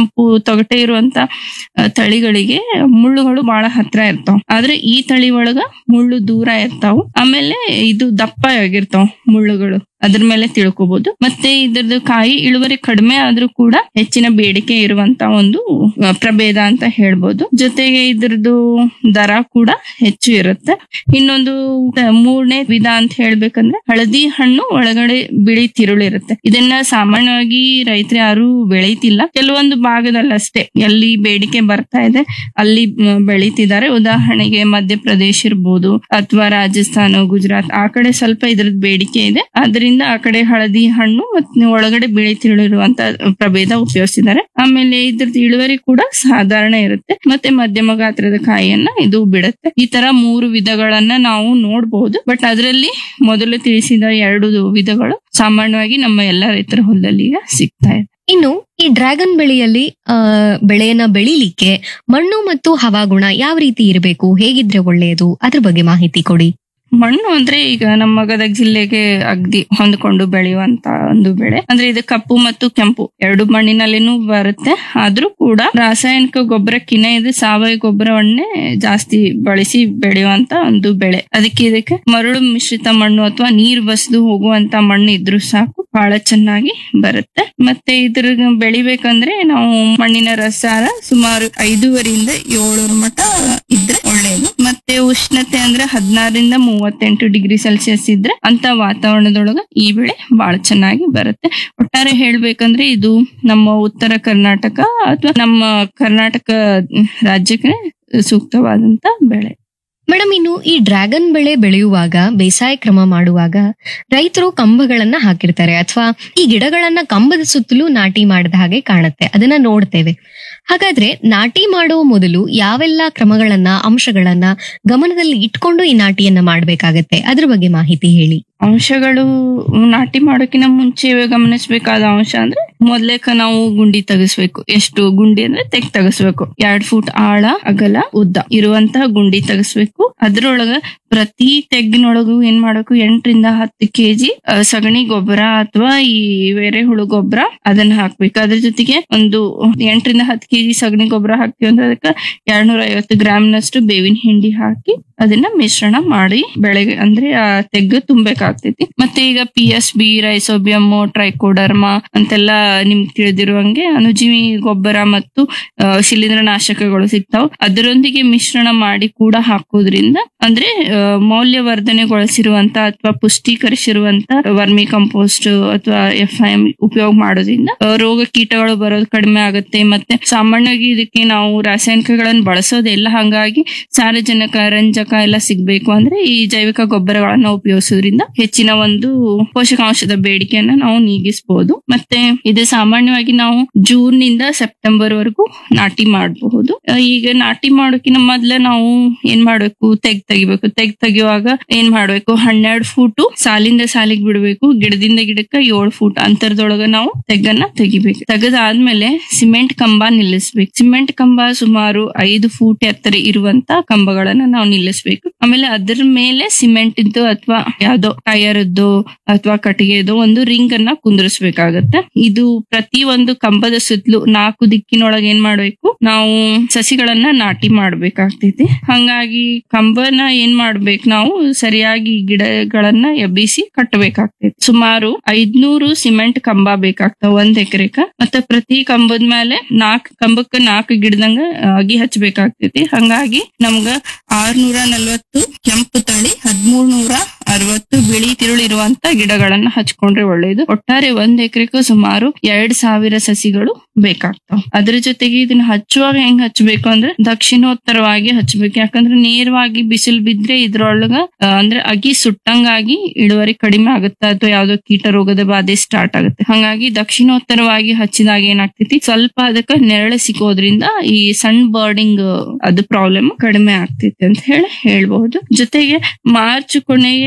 ಕೆಂಪು ತೊಗಟೆ ಇರುವಂತ ಆ, ತಳಿಗಳಿಗೆ ಮುಳ್ಳುಗಳು ಬಹಳ ಹತ್ರ ಇರ್ತಾವ ಆದ್ರೆ ಈ ತಳಿ ಒಳಗ ಮುಳ್ಳು ದೂರ ಇರ್ತಾವ ಆಮೇಲೆ ಇದು ದಪ್ಪ ಆಗಿರ್ತಾವ ಮುಳ್ಳುಗಳು ಅದ್ರ ಮೇಲೆ ತಿಳ್ಕೊಬಹುದು ಮತ್ತೆ ಇದ್ರದ್ದು ಕಾಯಿ ಇಳುವರಿ ಕಡಿಮೆ ಆದ್ರೂ ಕೂಡ ಹೆಚ್ಚಿನ ಬೇಡಿಕೆ ಇರುವಂತ ಒಂದು ಆ, ಪ್ರಭೇದ ಅಂತ ಹೇಳ್ಬೋದು ಜೊತೆಗೆ ಇದ್ರದ್ದು ದರ ಕೂಡ ಹೆಚ್ಚು ಇರುತ್ತೆ ಇನ್ನೊಂದು ತ- ಮೂರನೇ ವಿಧ ಅಂತ ಹೇಳ್ಬೇಕಂದ್ರೆ ಹಳದಿ ಹಣ್ಣು ಒಳಗಡೆ ಬಿಳಿ ತಿರುಳಿರುತ್ತೆ ಇದನ್ನ ಸಾಮಾನ್ಯವಾಗಿ ರೈತರು ಯಾರು ಬೆಳೀತಿಲ್ಲ ಕೆಲವೊಂದು ಭಾಗದಲ್ಲಿ ಅಷ್ಟೇ ಎಲ್ಲಿ ಬೇಡಿಕೆ ಬರ್ತಾ ಇದೆ ಅಲ್ಲಿ ಮ್, ಬೆಳೀತಿದ್ದಾರೆ ಉದಾಹರಣೆಗೆ ಮಧ್ಯಪ್ರದೇಶ ಇರ್ಬೋದು ಅಥವಾ ರಾಜಸ್ಥಾನ ಗುಜರಾತ್ ಆ ಕಡೆ ಸ್ವಲ್ಪ ಇದ್ರದ್ದು ಬೇಡಿಕೆ ಇದೆ ಅದರಿಂದ ಆ ಕಡೆ ಹಳದಿ ಹಣ್ಣು ಮತ್ತೆ ಒಳಗಡೆ ಬಿಳಿ ತಿರುಳಿರುವಂತ ಪ್ರಭೇದ ಉಪಯೋಗಿಸಿದ್ದಾರೆ ಆಮೇಲೆ ಇದ್ರದ್ದು ಇಳುವರಿ ಕೂಡ ಸಾಧಾರಣ ಇರುತ್ತೆ ಮತ್ತೆ ಮಧ್ಯಮ ಗಾತ್ರದ ಕಾಯಿಯನ್ನ ಇದು ಬಿಡುತ್ತೆ ಈ ತರ ಮೂರು ವಿಧಗಳನ್ನ ನಾವು ನೋಡಬಹುದು ಬಟ್ ಅದರಲ್ಲಿ ಮೊದಲು ತಿಳಿಸಿದ ಎರಡು ವಿಧಗಳು ಸಾಮಾನ್ಯವಾಗಿ ನಮ್ಮ ಎಲ್ಲ ರೈತರ ಹೊಲದಲ್ಲಿ ಈಗ ಸಿಗ್ತಾ ಇದೆ ಇನ್ನು ಈ ಡ್ರ್ಯಾಗನ್ ಬೆಳೆಯಲ್ಲಿ ಆ ಬೆಳೆಯನ್ನ ಬೆಳಿಲಿಕ್ಕೆ ಮಣ್ಣು ಮತ್ತು ಹವಾಗುಣ ಯಾವ ರೀತಿ ಇರಬೇಕು ಹೇಗಿದ್ರೆ ಒಳ್ಳೆಯದು ಅದ್ರ ಬಗ್ಗೆ ಮಾಹಿತಿ ಕೊಡಿ ಮಣ್ಣು ಅಂದ್ರೆ ಈಗ ನಮ್ಮ ಗದಗ ಜಿಲ್ಲೆಗೆ ಅಗ್ದಿ ಹೊಂದ್ಕೊಂಡು ಬೆಳೆಯುವಂತ ಒಂದು ಬೆಳೆ ಅಂದ್ರೆ ಇದು ಕಪ್ಪು ಮತ್ತು ಕೆಂಪು ಎರಡು ಮಣ್ಣಿನಲ್ಲಿನೂ ಬರುತ್ತೆ ಆದ್ರೂ ಕೂಡ ರಾಸಾಯನಿಕ ಗೊಬ್ಬರಕ್ಕಿಂತ ಇದು ಸಾವಯವ ಗೊಬ್ಬರವನ್ನೇ ಜಾಸ್ತಿ ಬಳಸಿ ಬೆಳೆಯುವಂತ ಒಂದು ಬೆಳೆ ಅದಕ್ಕೆ ಇದಕ್ಕೆ ಮರಳು ಮಿಶ್ರಿತ ಮಣ್ಣು ಅಥವಾ ನೀರು ಬಸಿದು ಹೋಗುವಂತ ಮಣ್ಣು ಇದ್ರೂ ಸಾಕು ಬಹಳ ಚೆನ್ನಾಗಿ ಬರುತ್ತೆ ಮತ್ತೆ ಇದ್ರ ಬೆಳಿಬೇಕಂದ್ರೆ ನಾವು ಮಣ್ಣಿನ ರಸಾರ ಸುಮಾರು ಐದೂವರೆಯಿಂದ ಏಳರ ಮಟ ಇದ್ರೆ ಒಳ್ಳೆಯದು ಮತ್ತೆ ಉಷ್ಣತೆ ಅಂದ್ರೆ ಹದಿನಾರರಿಂದ ಮೂವತ್ತೆಂಟು ಡಿಗ್ರಿ ಸೆಲ್ಸಿಯಸ್ ಇದ್ರೆ ಅಂತ ವಾತಾವರಣದೊಳಗ ಈ ಬೆಳೆ ಬಹಳ ಚೆನ್ನಾಗಿ ಬರುತ್ತೆ ಒಟ್ಟಾರೆ ಹೇಳ್ಬೇಕಂದ್ರೆ ಇದು ನಮ್ಮ ಉತ್ತರ ಕರ್ನಾಟಕ ಅಥವಾ ನಮ್ಮ ಕರ್ನಾಟಕ ರಾಜ್ಯಕ್ಕೆ ಸೂಕ್ತವಾದಂತ ಬೆಳೆ ಮೇಡಮ್ ಇನ್ನು ಈ ಡ್ರ್ಯಾಗನ್ ಬೆಳೆ ಬೆಳೆಯುವಾಗ ಬೇಸಾಯ ಕ್ರಮ ಮಾಡುವಾಗ ರೈತರು ಕಂಬಗಳನ್ನ ಹಾಕಿರ್ತಾರೆ ಅಥವಾ ಈ ಗಿಡಗಳನ್ನ ಕಂಬದ ಸುತ್ತಲೂ ನಾಟಿ ಮಾಡಿದ ಹಾಗೆ ಕಾಣುತ್ತೆ ಅದನ್ನ ನೋಡ್ತೇವೆ ಹಾಗಾದ್ರೆ ನಾಟಿ ಮಾಡುವ ಮೊದಲು ಯಾವೆಲ್ಲ ಕ್ರಮಗಳನ್ನ ಅಂಶಗಳನ್ನ ಗಮನದಲ್ಲಿ ಇಟ್ಕೊಂಡು ಈ ನಾಟಿಯನ್ನ ಮಾಡ್ಬೇಕಾಗತ್ತೆ ಅದ್ರ ಬಗ್ಗೆ ಮಾಹಿತಿ ಹೇಳಿ ಅಂಶಗಳು ನಾಟಿ ಮಾಡೋಕಿನ ಮುಂಚೆ ಗಮನಿಸಬೇಕಾದ ಅಂಶ ಅಂದ್ರೆ ಮೊದ್ಲೇಕ ನಾವು ಗುಂಡಿ ತೆಗಿಸ್ಬೇಕು ಎಷ್ಟು ಗುಂಡಿ ಅಂದ್ರೆ ತೆಗ್ ತೆಗಿಸ್ಬೇಕು ಎರಡ್ ಫೂಟ್ ಆಳ ಅಗಲ ಉದ್ದ ಇರುವಂತಹ ಗುಂಡಿ ತೆಗಿಸ್ಬೇಕು ಅದ್ರೊಳಗ ಪ್ರತಿ ತೆಗ್ಗಿನೊಳಗು ಏನ್ ಮಾಡಬೇಕು ಎಂಟರಿಂದ ಹತ್ತು ಕೆಜಿ ಸಗಣಿ ಗೊಬ್ಬರ ಅಥವಾ ಈ ಎರೆಹುಳು ಗೊಬ್ಬರ ಅದನ್ನ ಹಾಕ್ಬೇಕು ಅದ್ರ ಜೊತೆಗೆ ಒಂದು ಎಂಟರಿಂದ ಹತ್ತು ಕೆಜಿ ಸಗಣಿ ಗೊಬ್ಬರ ಹಾಕ್ತಿವಿ ಅಂದ್ರೆ ಅದಕ್ಕೆ ಎರಡ್ನೂರ ಐವತ್ತು ಗ್ರಾಮ್ನಷ್ಟು ಬೇವಿನ ಹಿಂಡಿ ಹಾಕಿ ಅದನ್ನ ಮಿಶ್ರಣ ಮಾಡಿ ಬೆಳೆಗೆ ಅಂದ್ರೆ ಆ ತೆಗ್ಗು ತುಂಬಬೇಕಾಗ್ತೈತಿ ಮತ್ತೆ ಈಗ P S B rhizobium trichoderma ಅಂತೆಲ್ಲ ನಿಮ್ಗೆ ತಿಳಿದಿರುವಂಗೆ ಅನುಜೀವಿ ಗೊಬ್ಬರ ಮತ್ತು ಆ, ಶಿಲೀಂಧ್ರನಾಶಕಗಳು ಸಿಗ್ತಾವ್ ಅದರೊಂದಿಗೆ ಮಿಶ್ರಣ ಮಾಡಿ ಕೂಡ ಹಾಕೋದ್ರಿಂದ ಅಂದ್ರೆ ಆ, ಮೌಲ್ಯವರ್ಧನೆಗೊಳಿಸಿರುವಂತ ಅಥವಾ ಪುಷ್ಟೀಕರಿಸಿರುವಂತ ವರ್ಮಿ ಕಂಪೋಸ್ಟ್ ಅಥವಾ ಎಫ್ ಐ ಉಪಯೋಗ ಮಾಡೋದ್ರಿಂದ ಆ, ರೋಗ ಕೀಟಗಳು ಬರೋದು ಕಡಿಮೆ ಆಗುತ್ತೆ ಮತ್ತೆ ಸಾಮಾನ್ಯವಾಗಿ ಇದಕ್ಕೆ ನಾವು ರಾಸಾಯನಿಕಗಳನ್ನು ಬಳಸೋದಿಲ್ಲ ಹಂಗಾಗಿ ಸಾರಜನಕ ರಂಜಕ ಎಲ್ಲ ಸಿಗ್ಬೇಕು ಅಂದ್ರೆ ಈ ಜೈವಿಕ ಗೊಬ್ಬರಗಳನ್ನ ಉಪಯೋಗಿಸೋದ್ರಿಂದ ಹೆಚ್ಚಿನ ಒಂದು ಪೋಷಕಾಂಶದ ಬೇಡಿಕೆಯನ್ನ ನಾವು ನೀಗಿಸಬಹುದು ಮತ್ತೆ ಇದು ಸಾಮಾನ್ಯವಾಗಿ ನಾವು ಜೂನ್ ನಿಂದ ಸೆಪ್ಟೆಂಬರ್ ವರೆಗೂ ನಾಟಿ ಮಾಡಬಹುದು ಈಗ ನಾಟಿ ಮಾಡೋಕಿನ ಮೊದ್ಲ ನಾವು ಏನ್ ಮಾಡ್ಬೇಕು ತೆಗ್ ತೆಗಿಬೇಕು ತೆಗ್ ತೆಗಿಯುವಾಗ ಏನ್ ಮಾಡ್ಬೇಕು ಹನ್ನೆರಡು ಫೂಟು ಸಾಲಿಂದ ಸಾಲಿಗೆ ಬಿಡ್ಬೇಕು ಗಿಡದಿಂದ ಗಿಡಕ್ಕ ಏಳು ಫೂಟ್ ಅಂತರದೊಳಗ ನಾವು ತೆಗ್ಗನ್ನ ತೆಗಿಬೇಕು ತೆಗೆದಾದ್ಮೇಲೆ ಸಿಮೆಂಟ್ ಕಂಬ ನಿಲ್ಲಿಸ್ಬೇಕು ಸಿಮೆಂಟ್ ಕಂಬ ಸುಮಾರು ಐದು ಫೂಟ್ ಎತ್ತರ ಇರುವಂತ ಕಂಬಗಳನ್ನ ನಾವು ನಿಲ್ಲಿಸ್ಬೇಕು ಆಮೇಲೆ ಅದ್ರ ಮೇಲೆ ಸಿಮೆಂಟ್ ಇದ್ದು ಅಥವಾ ಯಾವ್ದೋ ಟಯರ್ದು ಅಥವಾ ಕಟ್ಟಿಗೆದು ಒಂದು ರಿಂಗ್ ಅನ್ನ ಕುಂದ್ರಿಸ್ಬೇಕಾಗತ್ತೆ ಇದು ಪ್ರತಿ ಒಂದು ಕಂಬದ ಸುತ್ತಲೂ ನಾಲ್ಕು ದಿಕ್ಕಿನೊಳಗೆ ಏನ್ ಮಾಡ್ಬೇಕು ನಾವು ಸಸಿಗಳನ್ನ ನಾಟಿ ಮಾಡ್ಬೇಕಾಗ್ತೈತಿ ಹಂಗಾಗಿ ಕಂಬನ ಏನ್ ಮಾಡ್ಬೇಕು ನಾವು ಸರಿಯಾಗಿ ಗಿಡಗಳನ್ನ ಎಬ್ಬಿಸಿ ಕಟ್ಟಬೇಕಾಗ್ತೈತಿ ಸುಮಾರು ಐದ್ನೂರು ಸಿಮೆಂಟ್ ಕಂಬ ಬೇಕಾಗ್ತಾವ ಒಂದ್ ಎಕರೆಕ ಮತ್ತೆ ಪ್ರತಿ ಕಂಬದ ಮೇಲೆ ನಾಲ್ಕು ಕಂಬಕ್ಕ ನಾಲ್ಕು ಗಿಡದಂಗ ಅಗಿ ಹಚ್ಬೇಕಾಗ್ತೈತಿ ಹಂಗಾಗಿ ನಮ್ಗ ಆರ್ನೂರ ನಲ್ವತ್ತು ಕೆಂಪು ತಳಿ ಹದಿಮೂರ್ ನೂರ ಅರವತ್ತು ಬಿಳಿ ತಿರುಳಿರುವಂತ ಗಿಡಗಳನ್ನ ಹಚ್ಕೊಂಡ್ರೆ ಒಳ್ಳೇದು ಒಟ್ಟಾರೆ ಒಂದ್ ಎಕರೆಗೂ ಸುಮಾರು ಎರಡ್ ಸಾವಿರ ಸಸಿಗಳು ಬೇಕಾಗ್ತಾವ ಅದ್ರ ಜೊತೆಗೆ ಇದನ್ನ ಹಚ್ಚುವಾಗ ಹೆಂಗ್ ಹಚ್ಬೇಕು ಅಂದ್ರೆ ದಕ್ಷಿಣೋತ್ತರವಾಗಿ ಹಚ್ಬೇಕು ಯಾಕಂದ್ರೆ ನೇರವಾಗಿ ಬಿಸಿಲು ಬಿದ್ರೆ ಇದ್ರೊಳಗ ಆ, ಅಂದ್ರೆ ಅಗಿ ಸುಟ್ಟಂಗಾಗಿ ಇಳುವರಿ ಕಡಿಮೆ ಆಗುತ್ತೆ ಅಥವಾ ಯಾವ್ದೋ ಕೀಟ ರೋಗದ ಬಾಧೆ ಸ್ಟಾರ್ಟ್ ಆಗುತ್ತೆ ಹಂಗಾಗಿ ದಕ್ಷಿಣೋತ್ತರವಾಗಿ ಹಚ್ಚಿದಾಗ ಏನಾಗ್ತೈತಿ ಸ್ವಲ್ಪ ಅದಕ್ಕ ನೆರಳು ಸಿಗೋದ್ರಿಂದ ಈ ಸನ್ ಬರ್ಡಿಂಗ್ ಅದು ಪ್ರಾಬ್ಲಮ್ ಕಡಿಮೆ ಆಗ್ತೈತಿ ಅಂತ ಹೇಳಿ ಹೇಳ್ಬಹುದು ಜೊತೆಗೆ ಮಾರ್ಚ್ ಕೊನೆಗೆ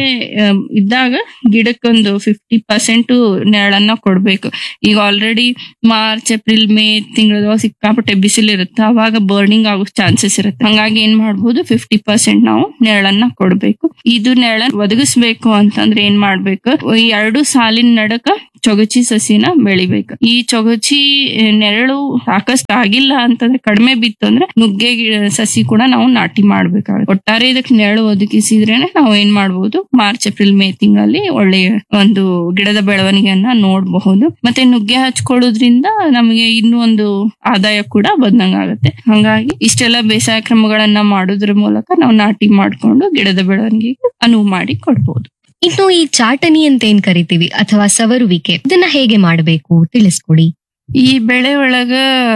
ಆಮ್, ಇದ್ದಾಗ ಗಿಡಕ್ಕೊಂದು ಫಿಫ್ಟಿ ಪರ್ಸೆಂಟ್ ನೆರಳನ್ನ ಕೊಡ್ಬೇಕು ಈಗ ಆಲ್ರೆಡಿ ಮಾರ್ಚ್ ಏಪ್ರಿಲ್ ಮೇ ತಿಂಗಳ ಸಿಕ್ಕಾಪಟ್ಟೆ ಬಿಸಿಲು ಇರುತ್ತೆ ಅವಾಗ ಬರ್ನಿಂಗ್ ಆಗೋ ಚಾನ್ಸಸ್ ಇರುತ್ತೆ ಹಂಗಾಗಿ ಏನ್ ಮಾಡ್ಬೋದು ಫಿಫ್ಟಿ ಪರ್ಸೆಂಟ್ ನಾವು ನೆರಳನ್ನ ಕೊಡ್ಬೇಕು ಇದು ನೆರಳನ್ನ ಒದಗಿಸ್ಬೇಕು ಅಂತಂದ್ರೆ ಏನ್ ಮಾಡ್ಬೇಕು ಈ ಎರಡು ಸಾಲಿನ ನಡಕ ಚೊಗಚಿ ಸಸಿನ ಬೆಳಿಬೇಕು ಈ ಚೊಗಚಿ ಆ, ನೆರಳು ಸಾಕಷ್ಟು ಆಗಿಲ್ಲ ಅಂತಂದ್ರೆ ಕಡಿಮೆ ಬಿತ್ತು ಅಂದ್ರೆ ನುಗ್ಗೆ ಗಿಡ- ಸಸಿ ಕೂಡ ನಾವು ನಾಟಿ ಮಾಡ್ಬೇಕಾಗುತ್ತೆ ಒಟ್ಟಾರೆ ಇದಕ್ಕೆ ನೆರಳು ಒದಗಿಸಿದ್ರೇನೆ ನಾವು ಏನ್ ಮಾಡ್ಬೋದು ಮಾರ್ಚ್ ಏಪ್ರಿಲ್ ಮೇ ತಿಂಗಳಲ್ಲಿ ಒಳ್ಳೆಯ ಒಂದು ಗಿಡದ ಬೆಳವಣಿಗೆಯನ್ನ ನೋಡಬಹುದು ಮತ್ತೆ ನುಗ್ಗೆ ಹಚ್ಕೊಳ್ಳೋದ್ರಿಂದ ನಮಗೆ ಇನ್ನೂ ಒಂದು ಆದಾಯ ಕೂಡ ಬಂದಂಗಾಗುತ್ತೆ ಹಂಗಾಗಿ ಇಷ್ಟೆಲ್ಲ ಬೇಸಾಯ ಕ್ರಮಗಳನ್ನ ಮಾಡೋದ್ರ ಮೂಲಕ ನಾವು ನಾಟಿ ಮಾಡ್ಕೊಂಡು ಗಿಡದ ಬೆಳವಣಿಗೆಗೆ ಅನುವು ಮಾಡಿ ಕೊಡ್ಬೋದು ಇನ್ನು ಈ ಚಾಟನಿ ಅಂತ ಏನ್ ಕರಿತೀವಿ ಅಥವಾ ಸವರುವಿಕೆ ಇದನ್ನ ಹೇಗೆ ಮಾಡಬೇಕು ತಿಳಿಸ್ಕೊಡಿ ಈ ಬೆಳೆ ಒಳಗ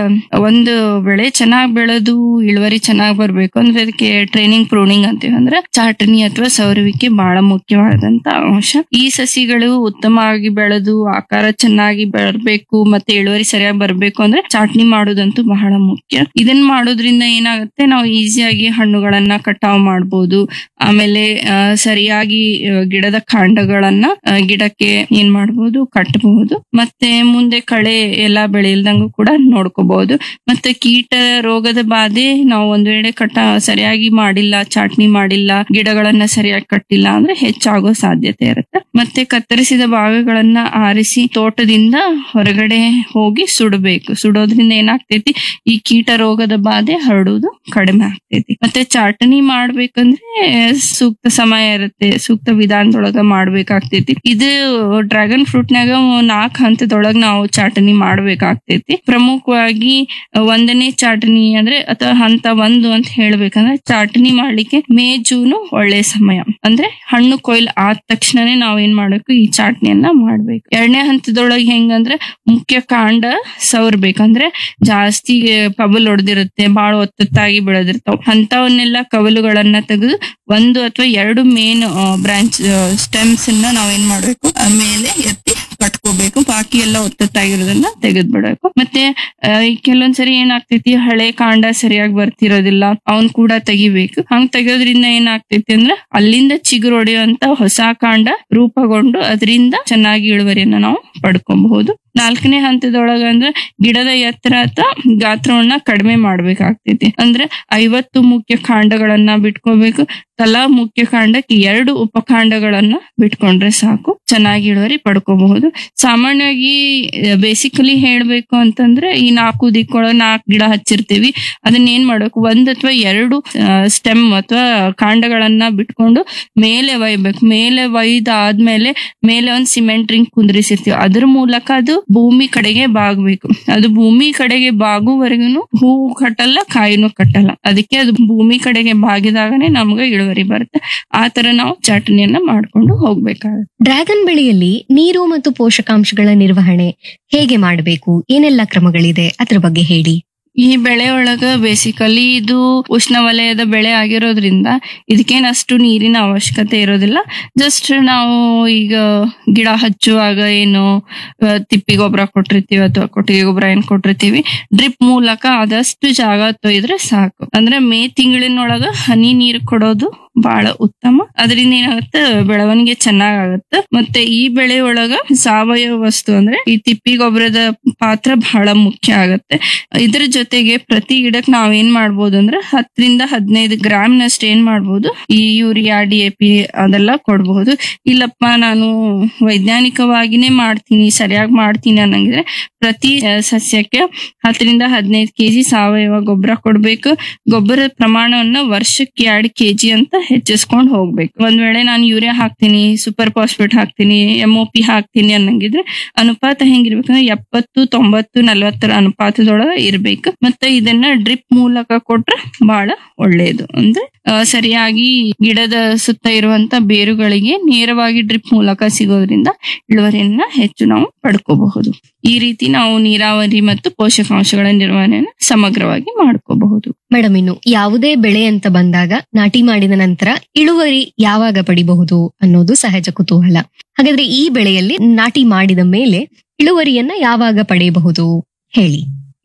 ಒಂದು ಬೆಳೆ ಚೆನ್ನಾಗ್ ಬೆಳೆದು ಇಳುವರಿ ಚೆನ್ನಾಗ್ ಬರ್ಬೇಕು ಅಂದ್ರೆ ಅದಕ್ಕೆ ಟ್ರೈನಿಂಗ್ ಪ್ರೂನಿಂಗ್ ಅಂತೀವಿ ಅಂದ್ರೆ ಚಾಟನಿ ಅಥವಾ ಸವರುವಿಕೆ ಬಹಳ ಮುಖ್ಯವಾದಂತ ಅಂಶ ಈ ಸಸಿಗಳು ಉತ್ತಮವಾಗಿ ಬೆಳೆದು ಆಕಾರ ಚೆನ್ನಾಗಿ ಬೆಳಬೇಕು ಮತ್ತೆ ಇಳುವರಿ ಸರಿಯಾಗಿ ಬರ್ಬೇಕು ಅಂದ್ರೆ ಚಾಟ್ನಿ ಮಾಡೋದಂತೂ ಬಹಳ ಮುಖ್ಯ ಇದನ್ನ ಮಾಡೋದ್ರಿಂದ ಏನಾಗುತ್ತೆ ನಾವು ಈಸಿಯಾಗಿ ಹಣ್ಣುಗಳನ್ನ ಕಟಾವ್ ಮಾಡ್ಬೋದು ಆಮೇಲೆ ಆ, ಸರಿಯಾಗಿ ಆ, ಗಿಡದ ಕಾಂಡಗಳನ್ನ ಆ, ಗಿಡಕ್ಕೆ ಏನ್ ಮಾಡ್ಬೋದು ಕಟ್ಟಬಹುದು ಮತ್ತೆ ಮುಂದೆ ಕಳೆ ಎಲ್ಲಾ ಬೆಳೆಯಲ್ದಂಗೂ ಕೂಡ ನೋಡ್ಕೋಬಹುದು ಮತ್ತೆ ಕೀಟ ರೋಗದ ಬಾಧೆ ನಾವು ಒಂದ್ ವೇಳೆ ಕಟ ಸರಿಯಾಗಿ ಮಾಡಿಲ್ಲ ಚಾಟ್ನಿ ಮಾಡಿಲ್ಲ ಗಿಡಗಳನ್ನ ಸರಿಯಾಗಿ ಕಟ್ಟಿಲ್ಲ ಅಂದ್ರೆ ಹೆಚ್ಚಾಗೋ ಸಾಧ್ಯತೆ ಇರುತ್ತೆ ಮತ್ತೆ ಕತ್ತರಿಸಿದ ಭಾಗಗಳನ್ನ ಆರಿಸಿ ತೋಟದಿಂದ ಹೊರಗಡೆ ಹೋಗಿ ಸುಡಬೇಕು ಸುಡೋದ್ರಿಂದ ಏನಾಗ್ತೈತಿ ಈ ಕೀಟ ರೋಗದ ಬಾಧೆ ಹರಡುವುದು ಕಡಿಮೆ ಆಗ್ತೈತಿ ಮತ್ತೆ ಚಾಟನಿ ಮಾಡ್ಬೇಕಂದ್ರೆ ಸೂಕ್ತ ಸಮಯ ಇರುತ್ತೆ ಸೂಕ್ತ ವಿಧಾನದೊಳಗ ಮಾಡ್ಬೇಕಾಗ್ತೈತಿ ಇದು ಡ್ರ್ಯಾಗನ್ ಫ್ರೂಟ್ನಾಗ ನಾಲ್ಕು ಹಂತದೊಳಗ ನಾವು ಚಾಟನಿ ಮಾಡ್ಬೇಕಾಗ್ತೈತಿ ಪ್ರಮುಖವಾಗಿ ಒಂದನೇ ಚಾಟನಿ ಅಂದ್ರೆ ಅಥವಾ ಹಂತ ಒಂದು ಅಂತ ಹೇಳ್ಬೇಕಂದ್ರೆ ಚಾಟನಿ ಮಾಡ್ಲಿಕ್ಕೆ ಮೇ ಜೂನು ಒಳ್ಳೆ ಸಮಯ ಅಂದ್ರೆ ಹಣ್ಣು ಕೊಯ್ಲು ಆದ ತಕ್ಷಣನೇ ನಾವ್ ಏನ್ ಮಾಡ್ಬೇಕು ಈ ಚಾಟ್ನಿಯನ್ನ ಮಾಡ್ಬೇಕು ಎರಡನೇ ಹಂತದೊಳಗೆ ಹೆಂಗಂದ್ರೆ ಮುಖ್ಯ ಕಾಂಡ ಸವರ್ಬೇಕಂದ್ರೆ ಜಾಸ್ತಿ ಪಬಲ್ ಹೊಡೆದಿರುತ್ತೆ ಬಹಳ ಒತ್ತತ್ತಾಗಿ ಬೆಳೆದಿರ್ತಾವ ಅಂತವನ್ನೆಲ್ಲ ಕವಲುಗಳನ್ನ ತೆಗೆದು ಒಂದು ಅಥವಾ ಎರಡು ಮೇನ್ ಬ್ರಾಂಚ್ ಸ್ಟೆಮ್ಸ್ ಅನ್ನ ನಾವೇನ್ ಮಾಡ್ಬೇಕು ಆ ಮೇಲೆ ಎತ್ತಿ ಕಟ್ಕೋಬೇಕು ಬಾಕಿ ಎಲ್ಲ ಒತ್ತತ್ತಾಗಿರೋದನ್ನ ತೆಗೆದ್ ಬಿಡಬೇಕು ಮತ್ತೆ ಆ, ಈ ಕೆಲವೊಂದ್ಸರಿ ಏನಾಗ್ತೈತಿ ಹಳೆ ಕಾಂಡ ಸರಿಯಾಗಿ ಬರ್ತಿರೋದಿಲ್ಲ ಅವನ್ ಕೂಡ ತೆಗಿಬೇಕು ಹಂಗ್ ತೆಗೆಯೋದ್ರಿಂದ ಏನಾಗ್ತೈತಿ ಅಂದ್ರೆ ಅಲ್ಲಿಂದ ಚಿಗುರು ಹೊಡೆಯುವಂತ ಹೊಸ ಕಾಂಡ ರೂಪುಗೊಂಡು ಅದರಿಂದ ಚೆನ್ನಾಗಿ ಇಳುವರಿಯನ್ನ ನಾವು ಪಡ್ಕೊಬಹುದು ನಾಲ್ಕನೇ ಹಂತದೊಳಗ ಅಂದ್ರೆ ಗಿಡದ ಎತ್ತರ ಅಥವಾ ಗಾತ್ರವನ್ನ ಕಡಿಮೆ ಮಾಡ್ಬೇಕಾಗ್ತೈತಿ ಅಂದ್ರೆ ಐವತ್ತು ಮುಖ್ಯ ಕಾಂಡಗಳನ್ನ ಬಿಟ್ಕೋಬೇಕು ತಲಾ ಮುಖ್ಯ ಕಾಂಡಕ್ಕೆ ಎರಡು ಉಪಕಾಂಡಗಳನ್ನ ಬಿಟ್ಕೊಂಡ್ರೆ ಸಾಕು ಚೆನ್ನಾಗಿ ಇಳುವರಿ ಪಡ್ಕೋಬಹುದು ಸಾಮಾನ್ಯವಾಗಿ ಬೇಸಿಕಲಿ ಹೇಳ್ಬೇಕು ಅಂತಂದ್ರೆ ಈ ನಾಲ್ಕು ದಿಕ್ಕೊಳ ನಾಲ್ಕು ಗಿಡ ಹಚ್ಚಿರ್ತೀವಿ ಅದನ್ನ ಏನ್ ಮಾಡ್ಬೇಕು ಒಂದ್ ಅಥವಾ ಎರಡು ಸ್ಟೆಮ್ ಅಥವಾ ಕಾಂಡಗಳನ್ನ ಬಿಟ್ಕೊಂಡು ಮೇಲೆ ಒಯ್ಬೇಕು ಮೇಲೆ ಒಯ್ದಾದ್ಮೇಲೆ ಮೇಲೆ ಒಂದ್ ಸಿಮೆಂಟ್ ರಿಂಗ್ ಕುಂದ್ರಿಸಿರ್ತೀವಿ ಅದ್ರ ಮೂಲಕ ಅದು ಭೂಮಿ ಕಡೆಗೆ ಬಾಗ್ಬೇಕು ಅದು ಭೂಮಿ ಕಡೆಗೆ ಬಾಗುವರೆಗೂ ಹೂವು ಕಟ್ಟಲ್ಲ ಕಾಯಿನೂ ಕಟ್ಟಲ್ಲ ಅದಕ್ಕೆ ಅದು ಭೂಮಿ ಕಡೆಗೆ ಬಾಗಿದಾಗನೇ ನಮ್ಗೆ ಇಳುವರಿ ಬರುತ್ತೆ ಆ ತರ ನಾವು ಚಟನಿಯನ್ನ ಮಾಡ್ಕೊಂಡು ಹೋಗ್ಬೇಕಾಗುತ್ತೆ ಡ್ರ್ಯಾಗನ್ ಬೆಳೆಯಲ್ಲಿ ನೀರು ಮತ್ತು ಪೋಷಕಾಂಶಗಳ ನಿರ್ವಹಣೆ ಹೇಗೆ ಮಾಡಬೇಕು ಏನೆಲ್ಲ ಕ್ರಮಗಳಿದೆ ಅದ್ರ ಬಗ್ಗೆ ಹೇಳಿ ಈ ಬೆಳೆ ಒಳಗ ಬೇಸಿಕಲಿ ಇದು ಉಷ್ಣವಲಯದ ಬೆಳೆ ಆಗಿರೋದ್ರಿಂದ ಇದಕ್ಕೇನ್ ಅಷ್ಟು ನೀರಿನ ಅವಶ್ಯಕತೆ ಇರೋದಿಲ್ಲ ಜಸ್ಟ್ ನಾವು ಈಗ ಗಿಡ ಹಚ್ಚುವಾಗ ಏನು ಆ, ತಿಪ್ಪಿ ಗೊಬ್ಬರ ಕೊಟ್ಟಿರ್ತೀವಿ ಅಥವಾ ಕೊಟ್ಟಿಗೆ ಗೊಬ್ಬರ ಏನ್ ಕೊಟ್ಟಿರ್ತೀವಿ ಡ್ರಿಪ್ ಮೂಲಕ ಆದಷ್ಟು ಜಾಗ ತೊಯ್ದ್ರೆ ಸಾಕು ಅಂದ್ರೆ ಮೇ ತಿಂಗಳಿನೊಳಗ ಹನಿ ನೀರು ಕೊಡೋದು ಬಹಳ ಉತ್ತಮ ಅದರಿಂದ ಏನಾಗುತ್ತೆ ಬೆಳವಣಿಗೆ ಚೆನ್ನಾಗಾಗುತ್ತೆ ಮತ್ತೆ ಈ ಬೆಳೆ ಒಳಗ ಸಾವಯವ ವಸ್ತು ಅಂದ್ರೆ ಈ ತಿಪ್ಪಿ ಗೊಬ್ಬರದ ಪಾತ್ರ ಬಹಳ ಮುಖ್ಯ ಆಗತ್ತೆ ಇದ್ರ ಜೊತೆಗೆ ಪ್ರತಿ ಗಿಡಕ್ ನಾವ್ ಏನ್ ಮಾಡ್ಬೋದು ಅಂದ್ರೆ ಹತ್ತರಿಂದ ಹದಿನೈದು ಗ್ರಾಮ್ ನಷ್ಟು ಏನ್ ಮಾಡ್ಬೋದು ಈ ಯೂರಿಯಾ ಡಿ ಎ ಪಿ ಅದೆಲ್ಲ ಕೊಡ್ಬಹುದು ಇಲ್ಲಪ್ಪ ನಾನು ವೈಜ್ಞಾನಿಕವಾಗಿನೇ ಮಾಡ್ತೀನಿ ಸರಿಯಾಗಿ ಮಾಡ್ತೀನಿ ಅನ್ನಂಗಿದ್ರೆ ಪ್ರತಿ ಆ, ಸಸ್ಯಕ್ಕೆ ಹತ್ತರಿಂದ ಹದಿನೈದು ಕೆಜಿ ಸಾವಯವ ಗೊಬ್ಬರ ಕೊಡ್ಬೇಕು ಗೊಬ್ಬರದ ಪ್ರಮಾಣವನ್ನ ವರ್ಷಕ್ಕೆ ಎರಡು ಕೆಜಿ ಅಂತ ಹೆಚ್ಚಿಸ್ಕೊಂಡು ಹೋಗ್ಬೇಕು ಒಂದ್ ವೇಳೆ ನಾನು ಯೂರಿಯಾ ಹಾಕ್ತೀನಿ ಸೂಪರ್ ಫಾಸ್ಫೇಟ್ ಹಾಕ್ತೀನಿ ಎಂ ಒ ಪಿ ಹಾಕ್ತೀನಿ ಅನ್ನಂಗಿದ್ರೆ ಅನುಪಾತ ಹೆಂಗಿರ್ಬೇಕಂದ್ರೆ ಎಪ್ಪತ್ತು ತೊಂಬತ್ತು ನಲವತ್ತರ ಅನುಪಾತದೊಳಗ ಇರ್ಬೇಕು ಮತ್ತೆ ಇದನ್ನ ಡ್ರಿಪ್ ಮೂಲಕ ಕೊಟ್ರೆ ಬಹಳ ಒಳ್ಳೆಯದು ಅಂದ್ರೆ ಆ, ಸರಿಯಾಗಿ ಗಿಡದ ಸುತ್ತ ಇರುವಂತ ಬೇರುಗಳಿಗೆ ನೇರವಾಗಿ ಡ್ರಿಪ್ ಮೂಲಕ ಸಿಗೋದ್ರಿಂದ ಇಳುವರಿಯನ್ನ ಹೆಚ್ಚು ನಾವು ಪಡ್ಕೋಬಹುದು ಈ ರೀತಿ ನಾವು ನೀರಾವರಿ ಮತ್ತು ಪೋಷಕಾಂಶಗಳ ನಿರ್ವಹಣೆಯನ್ನು ಸಮಗ್ರವಾಗಿ ಮಾಡ್ಕೋಬಹುದು ಮೇಡಮ್ ಇನ್ನು ಯಾವುದೇ ಬೆಳೆ ಅಂತ ಬಂದಾಗ ನಾಟಿ ಮಾಡಿದ ನಂತರ ಇಳುವರಿ ಯಾವಾಗ ಪಡಿಬಹುದು ಅನ್ನೋದು ಸಹಜ ಕುತೂಹಲ ಹಾಗಾದ್ರೆ ಈ ಬೆಳೆಯಲ್ಲಿ ನಾಟಿ ಮಾಡಿದ ಮೇಲೆ ಇಳುವರಿಯನ್ನ ಯಾವಾಗ ಪಡೆಯಬಹುದು ಹೇಳಿ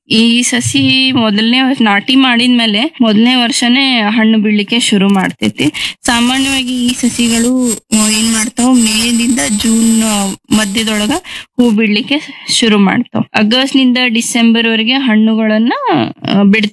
ಈ ಸಸಿ ಮೊದಲನೇ ನಾಟಿ ಮಾಡಿದ್ಮೇಲೆ ಮೊದಲನೇ ವರ್ಷನೇ ಹಣ್ಣು ಬೀಳ್ಲಿಕ್ಕೆ ಶುರು ಮಾಡ್ತೈತಿ ಸಾಮಾನ್ಯವಾಗಿ ಈ ಸಸಿಗಳು ಆ, ಏನ್ ಮಾಡ್ತಾವ ಮೇಲಿಂದ ಜೂನ್ ಆ, ಮಧ್ಯದೊಳಗ ಹೂ ಬಿಡ್ಲಿಕ್ಕೆ ಶುರು ಮಾಡ್ತಾವ ಆಗಸ್ಟ್ ನಿಂದ ಡಿಸೆಂಬರ್ ವರೆಗೆ ಹಣ್ಣುಗಳನ್ನ ಆ, ಬಿಡ್ತಾವ